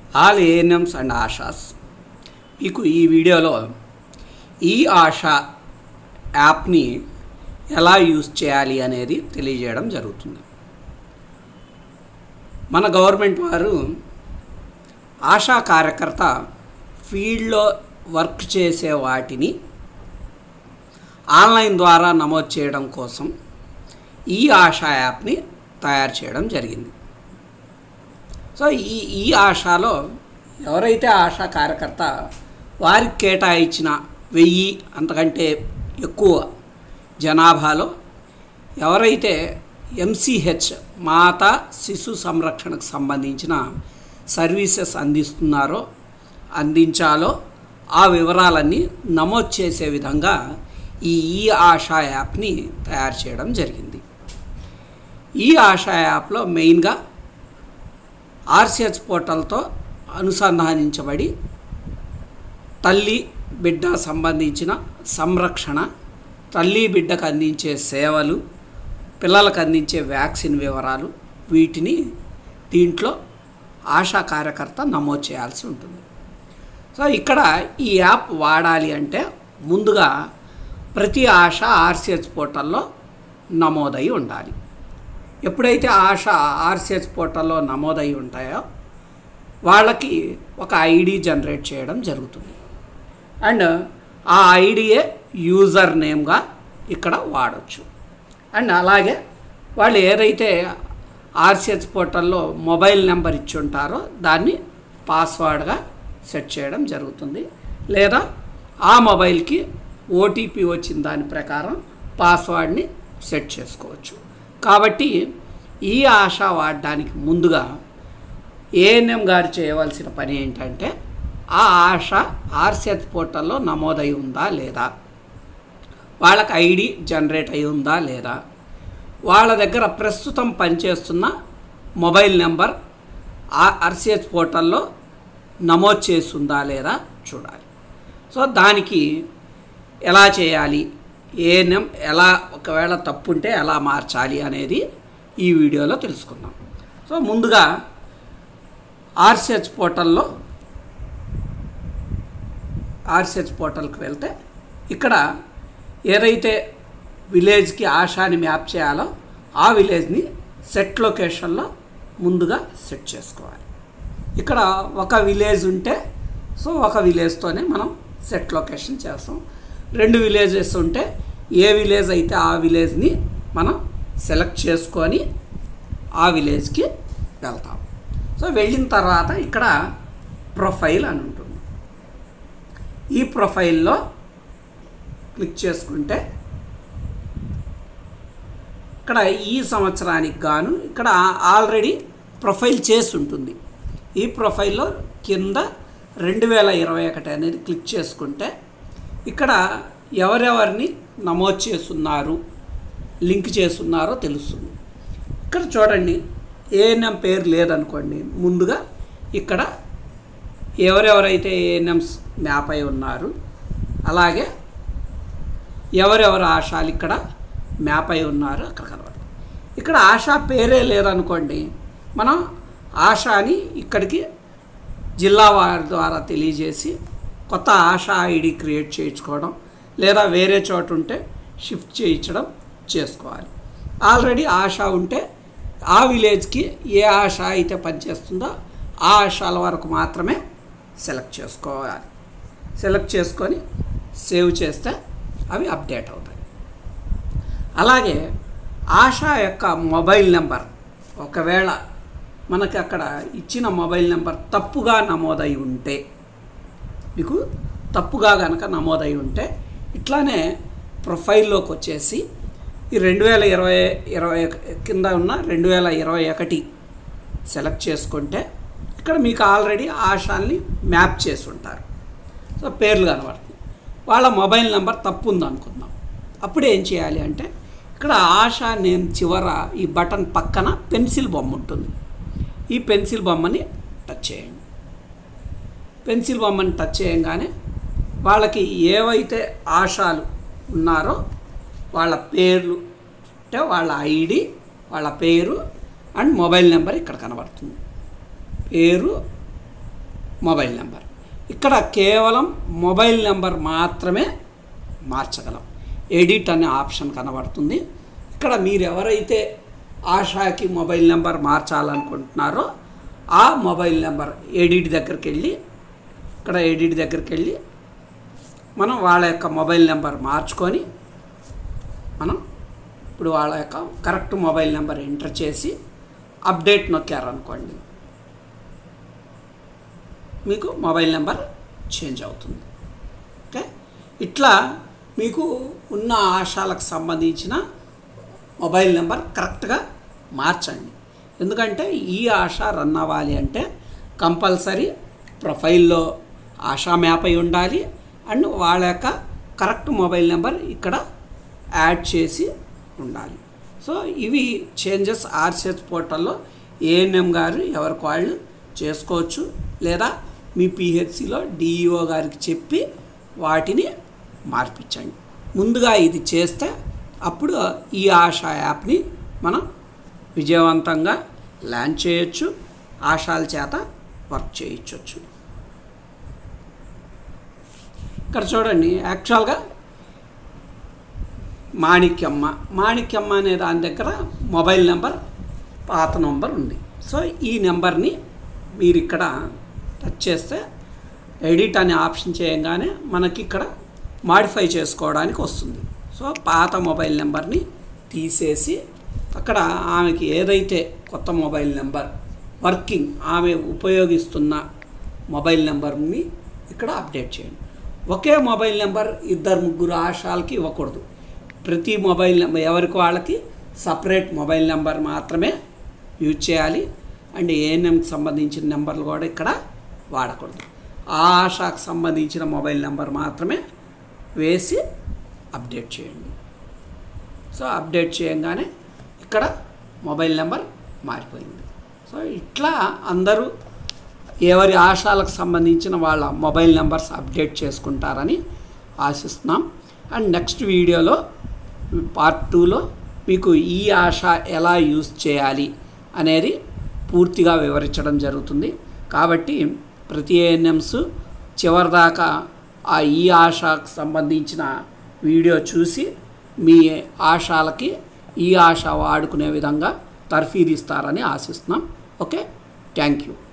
all ANMs and ASHAs మీకు ఈ వీడియోలో ఈ ఆశా యాప్ని ఎలా యూజ్ చేయాలి అనేది తెలియజేయడం జరుగుతుంది మన గవర్నమెంట్ వారు ఆశా కార్యకర్త ఫీల్డ్లో వర్క్ చేసే వాటిని ఆన్లైన్ ద్వారా నమోదు చేయడం కోసం ఈ ఆశా యాప్ని తయారు చేయడం జరిగింది సో ఈ ఈ ఆశాలో ఎవరైతే ఆశా కార్యకర్త వారికి కేటాయించిన వెయ్యి అంతకంటే ఎక్కువ జనాభాలో ఎవరైతే ఎంసీహెచ్ మాతా శిశు సంరక్షణకు సంబంధించిన సర్వీసెస్ అందిస్తున్నారో అందించాలో ఆ వివరాలన్నీ నమోదు చేసే విధంగా ఈ ఈ ఆశా యాప్ని తయారు చేయడం జరిగింది ఈ ఆశా యాప్లో మెయిన్గా ఆర్సిహెచ్ పోర్టల్తో అనుసంధానించబడి తల్లి బిడ్డ సంబంధించిన సంరక్షణ తల్లి బిడ్డకు అందించే సేవలు పిల్లలకు అందించే వ్యాక్సిన్ వివరాలు వీటిని దీంట్లో ఆశా కార్యకర్త నమోదు చేయాల్సి ఉంటుంది సో ఇక్కడ ఈ యాప్ వాడాలి అంటే ముందుగా ప్రతి ఆశ ఆర్సిహెచ్ పోర్టల్లో నమోదై ఉండాలి ఎప్పుడైతే ఆశ ఆర్సిహెచ్ పోర్టల్లో నమోదై ఉంటాయో వాళ్ళకి ఒక ఐడి జనరేట్ చేయడం జరుగుతుంది అండ్ ఆ ఐడియే యూజర్ నేమ్గా ఇక్కడ వాడచ్చు అండ్ అలాగే వాళ్ళు ఏదైతే ఆర్సిహెచ్ పోర్టల్లో మొబైల్ నెంబర్ ఇచ్చి ఉంటారో దాన్ని పాస్వర్డ్గా సెట్ చేయడం జరుగుతుంది లేదా ఆ మొబైల్కి ఓటీపీ వచ్చిన దాని ప్రకారం పాస్వర్డ్ని సెట్ చేసుకోవచ్చు కాబట్టి ఈ ఆశ వాడడానికి ముందుగా ఏఎన్ఎం గారు చేయవలసిన పని ఏంటంటే ఆ ఆశ ఆర్సిహెచ్ పోర్టల్లో నమోదై ఉందా లేదా వాళ్ళకి ఐడి జనరేట్ అయి ఉందా లేదా వాళ్ళ దగ్గర ప్రస్తుతం పనిచేస్తున్న మొబైల్ నెంబర్ ఆ ఆర్సిహెచ్ పోర్టల్లో నమోదు చేస్తుందా లేదా చూడాలి సో దానికి ఎలా చేయాలి ఏఎన్ఎం ఎలా ఒకవేళ తప్పుంటే ఎలా మార్చాలి అనేది ఈ వీడియోలో తెలుసుకుందాం సో ముందుగా ఆర్సిహెచ్ పోర్టల్లో ఆర్సిహెచ్ పోర్టల్కి వెళ్తే ఇక్కడ ఏదైతే విలేజ్కి ఆశాని మ్యాప్ చేయాలో ఆ విలేజ్ని సెట్ లొకేషన్లో ముందుగా సెట్ చేసుకోవాలి ఇక్కడ ఒక విలేజ్ ఉంటే సో ఒక విలేజ్తోనే మనం సెట్ లొకేషన్ చేస్తాం రెండు విలేజెస్ ఉంటే ఏ విలేజ్ అయితే ఆ విలేజ్ని మనం సెలెక్ట్ చేసుకొని ఆ విలేజ్కి వెళ్తాం సో వెళ్ళిన తర్వాత ఇక్కడ ప్రొఫైల్ అని ఉంటుంది ఈ ప్రొఫైల్లో క్లిక్ చేసుకుంటే ఇక్కడ ఈ సంవత్సరానికి గాను ఇక్కడ ఆల్రెడీ ప్రొఫైల్ చేసి ఉంటుంది ఈ ప్రొఫైల్లో కింద రెండు వేల ఇరవై ఒకటి అనేది క్లిక్ చేసుకుంటే ఇక్కడ ఎవరెవరిని నమోదు చేస్తున్నారు లింక్ చేస్తున్నారో తెలుస్తుంది ఇక్కడ చూడండి ఏఎన్ఎం పేరు లేదనుకోండి ముందుగా ఇక్కడ ఎవరెవరైతే ఏఎన్ఎంస్ మ్యాప్ అయి ఉన్నారు అలాగే ఎవరెవరు ఆశాలు ఇక్కడ మ్యాప్ అయి ఉన్నారు అక్కడ కనబడుతుంది ఇక్కడ ఆశా పేరే లేదనుకోండి మనం ఆశాని ఇక్కడికి జిల్లా వారి ద్వారా తెలియజేసి కొత్త ఆశా ఐడి క్రియేట్ చేయించుకోవడం లేదా వేరే చోట ఉంటే షిఫ్ట్ చేయించడం చేసుకోవాలి ఆల్రెడీ ఆశ ఉంటే ఆ విలేజ్కి ఏ ఆశ అయితే పనిచేస్తుందో ఆ ఆశాల వరకు మాత్రమే సెలెక్ట్ చేసుకోవాలి సెలెక్ట్ చేసుకొని సేవ్ చేస్తే అవి అప్డేట్ అవుతాయి అలాగే ఆశా యొక్క మొబైల్ నెంబర్ ఒకవేళ మనకి అక్కడ ఇచ్చిన మొబైల్ నెంబర్ తప్పుగా నమోదై ఉంటే మీకు తప్పుగా కనుక నమోదై ఉంటే ఇట్లానే ప్రొఫైల్లోకి వచ్చేసి ఈ రెండు వేల ఇరవై ఇరవై కింద ఉన్న రెండు వేల ఇరవై ఒకటి సెలెక్ట్ చేసుకుంటే ఇక్కడ మీకు ఆల్రెడీ ఆశాల్ని మ్యాప్ చేసి ఉంటారు సో పేర్లు కనబడుతుంది వాళ్ళ మొబైల్ నెంబర్ తప్పు ఉంది అనుకుందాం అప్పుడు ఏం చేయాలి అంటే ఇక్కడ ఆశా నేమ్ చివర ఈ బటన్ పక్కన పెన్సిల్ బొమ్మ ఉంటుంది ఈ పెన్సిల్ బొమ్మని టచ్ చేయండి పెన్సిల్ బొమ్మని టచ్ చేయంగానే వాళ్ళకి ఏవైతే ఆశాలు ఉన్నారో వాళ్ళ పేర్లు అంటే వాళ్ళ ఐడి వాళ్ళ పేరు అండ్ మొబైల్ నెంబర్ ఇక్కడ కనబడుతుంది పేరు మొబైల్ నెంబర్ ఇక్కడ కేవలం మొబైల్ నెంబర్ మాత్రమే మార్చగలం ఎడిట్ అనే ఆప్షన్ కనబడుతుంది ఇక్కడ మీరు ఎవరైతే ఆశాకి మొబైల్ నెంబర్ మార్చాలనుకుంటున్నారో ఆ మొబైల్ నెంబర్ ఎడిట్ దగ్గరికి వెళ్ళి ఇక్కడ ఎడిట్ దగ్గరికి వెళ్ళి మనం వాళ్ళ యొక్క మొబైల్ నెంబర్ మార్చుకొని మనం ఇప్పుడు వాళ్ళ యొక్క కరెక్ట్ మొబైల్ నెంబర్ ఎంటర్ చేసి అప్డేట్ నొక్కారనుకోండి మీకు మొబైల్ నెంబర్ చేంజ్ అవుతుంది ఓకే ఇట్లా మీకు ఉన్న ఆశాలకు సంబంధించిన మొబైల్ నెంబర్ కరెక్ట్గా మార్చండి ఎందుకంటే ఈ ఆశ రన్ అవ్వాలి అంటే కంపల్సరీ ప్రొఫైల్లో ఆశా మ్యాప్ అయి ఉండాలి అండ్ వాళ్ళ యొక్క కరెక్ట్ మొబైల్ నెంబర్ ఇక్కడ యాడ్ చేసి ఉండాలి సో ఇవి చేంజెస్ ఆర్సిహెచ్ పోర్టల్లో ఏఎన్ఎం గారు ఎవరికి వాళ్ళు చేసుకోవచ్చు లేదా మీ పిహెచ్సిలో డిఈఓ గారికి చెప్పి వాటిని మార్పించండి ముందుగా ఇది చేస్తే అప్పుడు ఈ ఆశా యాప్ని మనం విజయవంతంగా ల్యాండ్ చేయొచ్చు ఆశాల చేత వర్క్ చేయించవచ్చు ఇక్కడ చూడండి యాక్చువల్గా మాణిక్యమ్మ మాణిక్యమ్మ అనే దాని దగ్గర మొబైల్ నెంబర్ పాత నెంబర్ ఉంది సో ఈ నెంబర్ని మీరు ఇక్కడ టచ్ చేస్తే ఎడిట్ అనే ఆప్షన్ చేయగానే మనకి ఇక్కడ మాడిఫై చేసుకోవడానికి వస్తుంది సో పాత మొబైల్ నెంబర్ని తీసేసి అక్కడ ఆమెకి ఏదైతే కొత్త మొబైల్ నెంబర్ వర్కింగ్ ఆమె ఉపయోగిస్తున్న మొబైల్ నెంబర్ని ఇక్కడ అప్డేట్ చేయండి ఒకే మొబైల్ నెంబర్ ఇద్దరు ముగ్గురు ఆశాలకి ఇవ్వకూడదు ప్రతి మొబైల్ నెంబర్ ఎవరికి వాళ్ళకి సపరేట్ మొబైల్ నెంబర్ మాత్రమే యూజ్ చేయాలి అండ్ ఏఎన్ఎంకి సంబంధించిన నెంబర్లు కూడా ఇక్కడ వాడకూడదు ఆ ఆశాకు సంబంధించిన మొబైల్ నెంబర్ మాత్రమే వేసి అప్డేట్ చేయండి సో అప్డేట్ చేయగానే ఇక్కడ మొబైల్ నెంబర్ మారిపోయింది సో ఇట్లా అందరూ ఎవరి ఆశాలకు సంబంధించిన వాళ్ళ మొబైల్ నెంబర్స్ అప్డేట్ చేసుకుంటారని ఆశిస్తున్నాం అండ్ నెక్స్ట్ వీడియోలో పార్ట్ టూలో మీకు ఈ ఆశ ఎలా యూస్ చేయాలి అనేది పూర్తిగా వివరించడం జరుగుతుంది కాబట్టి ప్రతి ఏఎన్ఎమ్స్ చివరిదాకా ఆ ఈ ఆశకు సంబంధించిన వీడియో చూసి మీ ఆశాలకి ఈ ఆశ వాడుకునే విధంగా తర్ఫీదిస్తారని ఆశిస్తున్నాం ఓకే థ్యాంక్ యూ